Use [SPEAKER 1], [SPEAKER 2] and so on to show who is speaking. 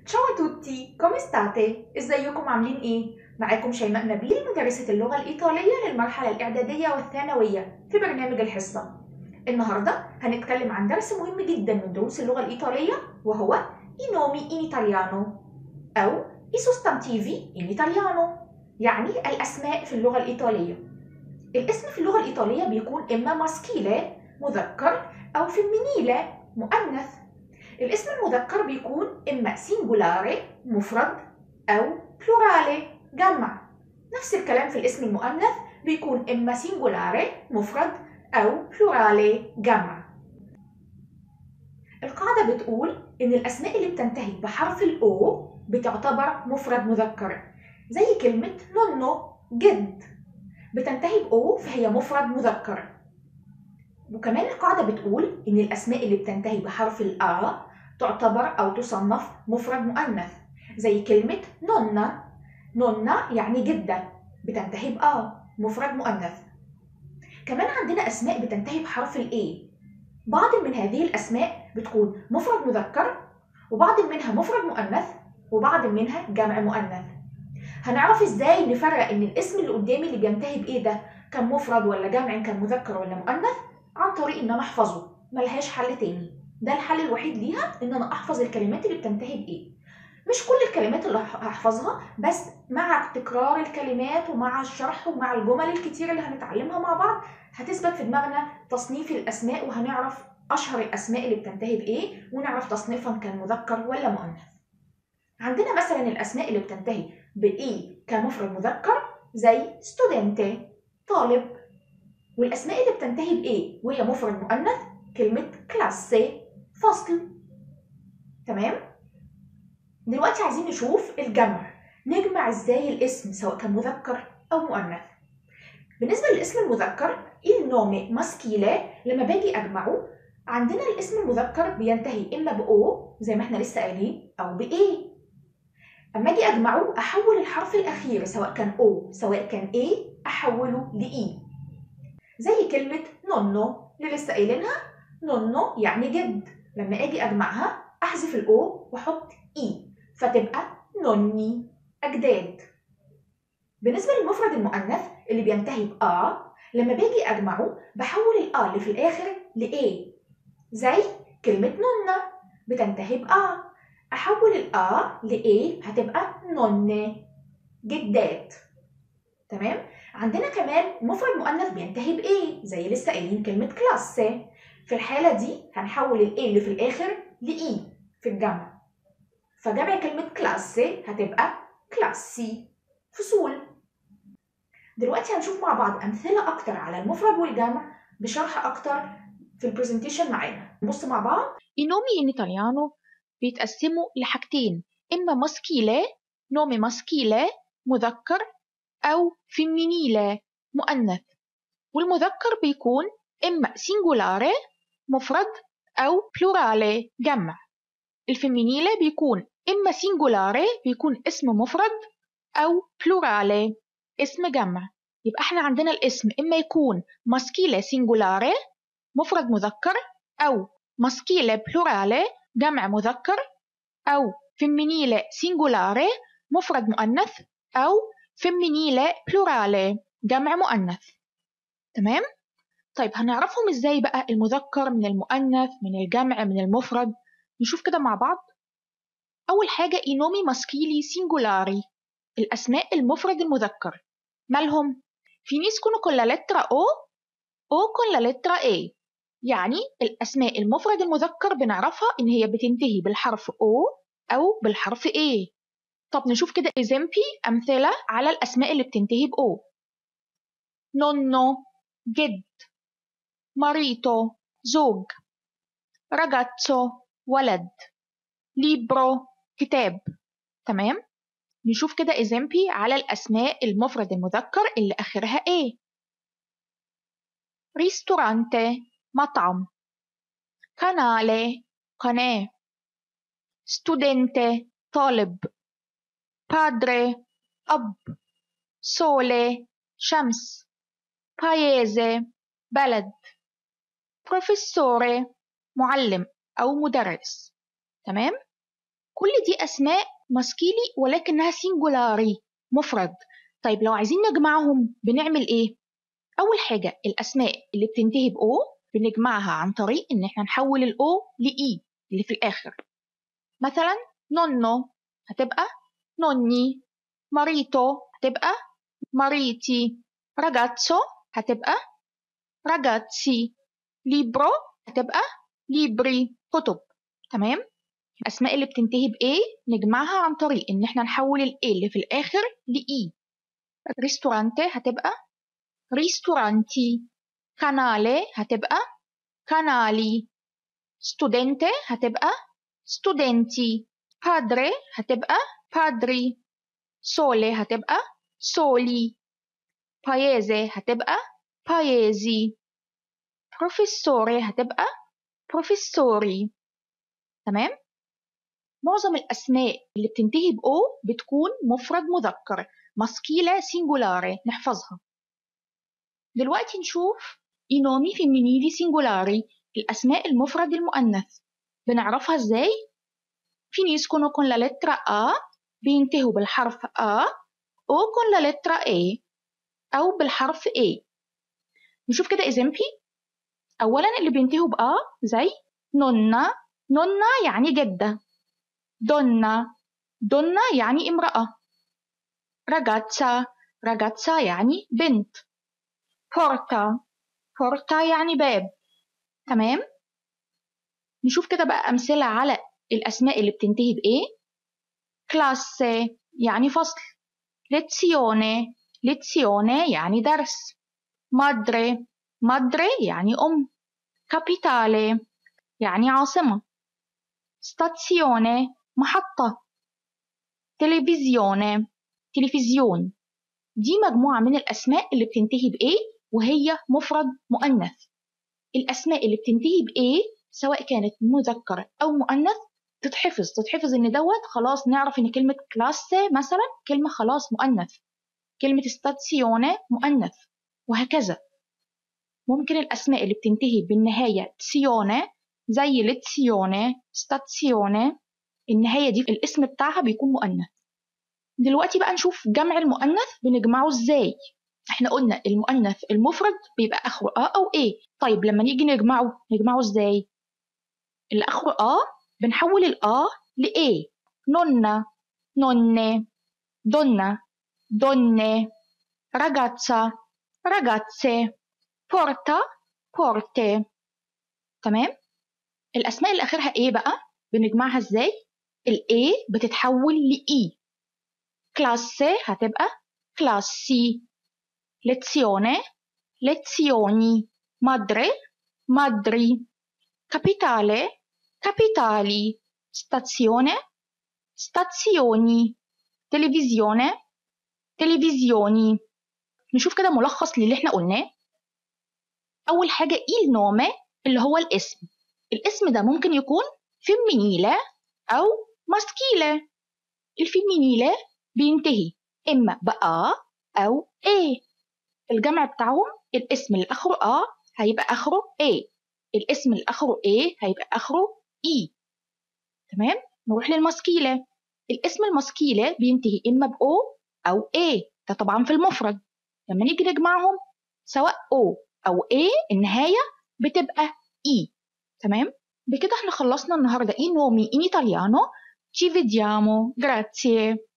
[SPEAKER 1] Ciao a tutti, come state؟ ازيكم عاملين ايه؟ معاكم شيماء نبيل مدرسة اللغة الإيطالية للمرحلة الإعدادية والثانوية في برنامج الحصة. النهاردة هنتكلم عن درس مهم جدا من دروس اللغة الإيطالية وهو i nomi in italiano أو i sostantivi in italiano يعني الأسماء في اللغة الإيطالية. الاسم في اللغة الإيطالية بيكون إما ماسكيلة مذكر أو فيمينيلة مؤنث. الاسم المذكر بيكون إما سينجولاري مفرد أو بلورالي جمع نفس الكلام في الاسم المؤنث بيكون إما سينجولاري مفرد أو بلورالي جمع القاعدة بتقول إن الأسماء اللي بتنتهي بحرف الأو بتعتبر مفرد مذكر زي كلمة نونو جد بتنتهي بأو فهي مفرد مذكر وكمان القاعدة بتقول إن الأسماء اللي بتنتهي بحرف الآ تعتبر أو تصنف مفرد مؤنث زي كلمة نونا نونا يعني جدة بتنتهي بآ مفرد مؤنث كمان عندنا أسماء بتنتهي بحرف الإي بعض من هذه الأسماء بتكون مفرد مذكر وبعض منها مفرد مؤنث وبعض منها جمع مؤنث هنعرف ازاي نفرق ان الاسم اللي قدامي اللي بينتهي بايه ده كان مفرد ولا جمع كان مذكر ولا مؤنث عن طريق ان انا احفظه ملهاش حل تاني ده الحل الوحيد ليها ان انا احفظ الكلمات اللي بتنتهي بايه مش كل الكلمات اللي هحفظها بس مع تكرار الكلمات ومع الشرح ومع الجمل الكتير اللي هنتعلمها مع بعض هتثبت في دماغنا تصنيف الاسماء وهنعرف اشهر الاسماء اللي بتنتهي بايه ونعرف تصنيفها كان مذكر ولا مؤنث عندنا مثلا الاسماء اللي بتنتهي بايه كمفرد مذكر زي ستودنتي طالب والاسماء اللي بتنتهي بايه وهي مفرد مؤنث كلمه كلاسي فصل تمام دلوقتي عايزين نشوف الجمع نجمع ازاي الاسم سواء كان مذكر او مؤنث بالنسبه للاسم المذكر النومي ماسكيلة لما باجي اجمعه عندنا الاسم المذكر بينتهي اما باو زي ما احنا لسه قايلين او بايه اما اجي اجمعه احول الحرف الاخير سواء كان او سواء كان ايه احوله لاي زي كلمه نونو اللي لسه قايلينها نونو يعني جد لما اجي اجمعها احذف الاو واحط اي فتبقى نوني اجداد بالنسبه للمفرد المؤنث اللي بينتهي بآ لما باجي اجمعه بحول الآ اللي في الاخر لإيه زي كلمة نونة بتنتهي بآ احول الآ لإيه هتبقى نونة جدات تمام عندنا كمان مفرد مؤنث بينتهي بإيه زي لسه قايلين كلمة كلاسة في الحالة دي هنحول ال اللي في الآخر لإي في الجمع فجمع كلمة كلاسي هتبقى كلاسي فصول دلوقتي هنشوف مع بعض أمثلة أكتر على المفرد والجمع بشرح أكتر في البرزنتيشن معانا نبص مع بعض
[SPEAKER 2] I nomi in italiano بيتقسموا لحاجتين إما ماسكيلة نومي ماسكيلة مذكر أو فيمينيلة مؤنث والمذكر بيكون إما سينجولاري مفرد أو بلورالي جمع الفيمينيلة بيكون إما سينجولاري بيكون اسم مفرد أو بلورالي اسم جمع يبقى احنا عندنا الاسم إما يكون ماسكيلة سينجولاري مفرد مذكر أو ماسكيلة بلورالي جمع مذكر أو فيمينيلة سينجولاري مفرد مؤنث أو فيمينيلة بلورالي جمع مؤنث تمام؟ طيب هنعرفهم ازاي بقى المذكر من المؤنث من الجمع من المفرد نشوف كده مع بعض أول حاجة إينومي ماسكيلي سينجولاري الأسماء المفرد المذكر مالهم؟ finiscono con la lettera O O con la lettera A يعني الأسماء المفرد المذكر بنعرفها إن هي بتنتهي بالحرف O أو بالحرف A طب نشوف كده إزامبي أمثلة على الأسماء اللي بتنتهي ب O نونو جد marito زوج ragazzo ولد libro كتاب تمام نشوف كده إزامبي على الأسماء المفرد المذكر اللي آخرها A ristorante مطعم canale قناة studente طالب padre أب sole شمس paese بلد بروفيسوري معلم أو مدرس تمام كل دي أسماء ماسكيلي ولكنها سينجولاري مفرد طيب لو عايزين نجمعهم بنعمل إيه؟ أول حاجة الأسماء اللي بتنتهي بأو بنجمعها عن طريق إن إحنا نحول الأو لإي اللي في الآخر مثلا نونو هتبقى نوني ماريتو هتبقى ماريتي ragazzo هتبقى ragazzi libro هتبقى libri كتب تمام الأسماء اللي بتنتهي ب A نجمعها عن طريق إن إحنا نحول ال A اللي في الآخر ل E ريستورانتي هتبقى ريستورانتي كانالي هتبقى كانالي ستودنتي هتبقى ستودنتي بادري هتبقى بادري سولي هتبقى سولي بايزي هتبقى بايزي بروفيسوري هتبقى بروفيسوري تمام معظم الأسماء اللي بتنتهي بأو بتكون مفرد مذكر ماسكيلا سينجولاري نحفظها دلوقتي نشوف i nomi femminili singolari الأسماء المفرد المؤنث بنعرفها ازاي؟ finiscono con la lettera A بينتهوا بالحرف A أو con la lettera E أو بالحرف A نشوف كده esempi أولا اللي بينتهوا ب A زي نونا نونا يعني جدة دونا دونا يعني امرأة ragazza ragazza يعني بنت بورتا بورتا يعني باب تمام نشوف كده بقى أمثلة على الأسماء اللي بتنتهي بإيه كلاسي يعني فصل ليتسيوني ليتسيوني يعني درس مادري مادري يعني أم كابيتالي يعني عاصمة ستاتسيوني محطة تلفزيوني تلفزيون دي مجموعة من الأسماء اللي بتنتهي بإيه وهي مفرد مؤنث الأسماء اللي بتنتهي بإيه سواء كانت مذكر أو مؤنث تتحفظ تتحفظ إن دوت خلاص نعرف إن كلمة كلاسة مثلا كلمة خلاص مؤنث كلمة ستاتسيوني مؤنث وهكذا ممكن الأسماء اللي بتنتهي بالنهاية تسيوني زي لتسيوني ستاتسيوني النهاية دي الاسم بتاعها بيكون مؤنث دلوقتي بقى نشوف جمع المؤنث بنجمعه ازاي احنا قلنا المؤنث المفرد بيبقى اخره ا او ايه طيب لما نيجي نجمعه نجمعه ازاي اللي اخره ا بنحول الآ لإيه نونا نوني دونا دوني ragazza ragazze porta porte تمام الأسماء اللي آخرها إيه بقى بنجمعها إزاي الإيه بتتحول لإي كلاسي هتبقى كلاسي lezione lezioni madre madri capitale capitali stazione stazioni televisione televisioni نشوف كده ملخص للي احنا قلناه أول حاجة il nome اللي هو الاسم الاسم ده ممكن يكون femminile أو maschile الفيمينيلة بينتهي إما بأ أو A الجمع بتاعهم الاسم اللي آخره أ هيبقى آخره A الاسم اللي آخره A هيبقى آخره E تمام نروح للماسكيلة الاسم الماسكيلة بينتهي إما ب O أو A ده طبعا في المفرد لما نيجي نجمعهم سواء O أو A النهاية بتبقى E تمام بكده احنا خلصنا النهارده اي نومي in italiano ci vediamo grazie